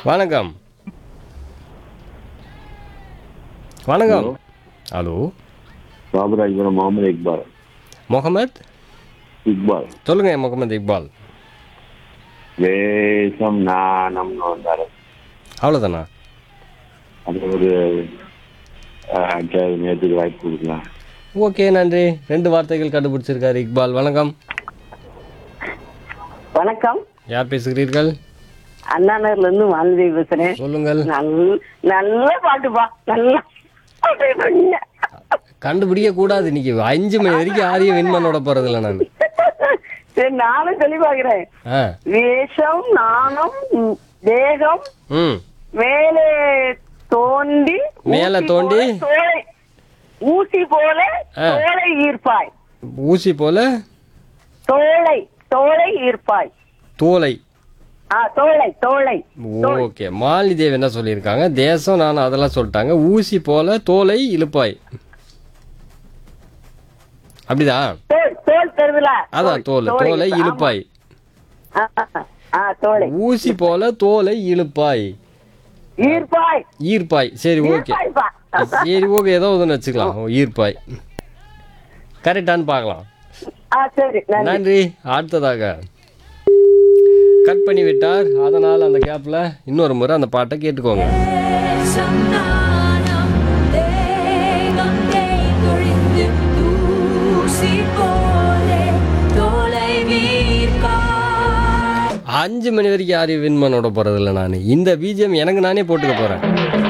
வணக்கம் வணக்கம் ஹலோ பாபராஜபுரம் முகமது இக்பால் முகமது இக்பால் சொல்லுங்க முகமது இக்பால் வேஷம் நாணம்னு வந்தாரு அவ்வளோதானா அது ஒரு அஹ், கே- நேரத்துக்கு வாய்ப்பு கொடுக்கலாம் ஓகே நன்றி ரெண்டு வார்த்தைகள் கண்டுபிடிச்சிருக்காரு இக்பால் வணக்கம் வணக்கம் யார் பேசுகிறீர்கள் அண்ணா நகர்ல இருந்து மாலதி பேசுறேன் சொல்லுங்கள் நல்ல நல்ல பாட்டுப்பா நல்ல பாட்டு பண்ண. கண்டுபிடிக்க கூடாது இன்னைக்கு அஞ்சு மணி வரைக்கும் ஆரியம் வின் பண்ணோட போறதில்ல நான் சரி நானும் சொல்லி பாக்குறேன் ஆ வேஷம் நாணம் ம், தேகம் ம் மேலே தோண்டி மேலே ஊசி தோண்டி? போல தோலை ஊசி போல ஆ. தோலை ஈர்ப்பாய் ஊசி போல தோலை தோலை ஈர்ப்பாய் தோலை ஆ தோலை தோலை தோல். ஓகே மாலிதேவ் என்ன சொல்லியிருக்காங்க தேசம் நான் அதெல்லாம் சொல்லிட்டாங்க ஊசி போல தோலை இழுப்பாய் அப்படிதா தோல் தோல் தெரியுதுல அதான் தோல் தோலை ஆமா. இழுப்பாய் ஆ, ஆ, ஆ தோலை ஊசி போல தோலை இழுப்பாய் ஈர்ப்பாய் ஈர்ப்பாய் சரி ஓகே ஈர்ப்பாய்ப்பா. சரி ஓகே ஏதோ ஒன்று வச்சுக்கலாம் ஓ, ஈர்ப்பாய் கரெக்டான்னு பார்க்கலாம் ஆ சரி நன்றி நன்றி அடுத்ததாக கட் பண்ணி விட்டார் அதனால் அந்த கேப்பில் இன்னொரு முறை அந்த பாட்டை கேட்டுக்கோங்க சந்தானம் தேகம் தேய்ந்தொழிந்து தூசி போலே தொலைவீர்க்கா அஞ்சு மணி வரைக்கும் யாரையும் வின் பண்ணோட போகிறதில்ல நான் இந்த பிஜிஎம் எனக்கு நானே போட்டுக்க போகிறேன்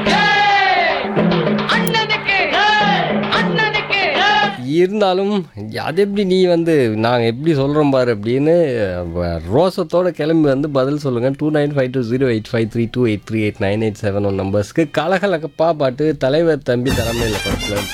இருந்தாலும் அது எப்படி நீ வந்து நாங்கள் எப்படி சொல்கிறோம் பாரு அப்படின்னு அஹ், ரோசத்தோட கிளம்பி வந்து பதில் சொல்லுங்கள் two nine five two zero eight five three two eight three eight nine eight seven one நம்பர்ஸ்க்கு கலகலக்கப்பா பாட்டு தலைவர் தம்பி தலைமையில் படத்தில்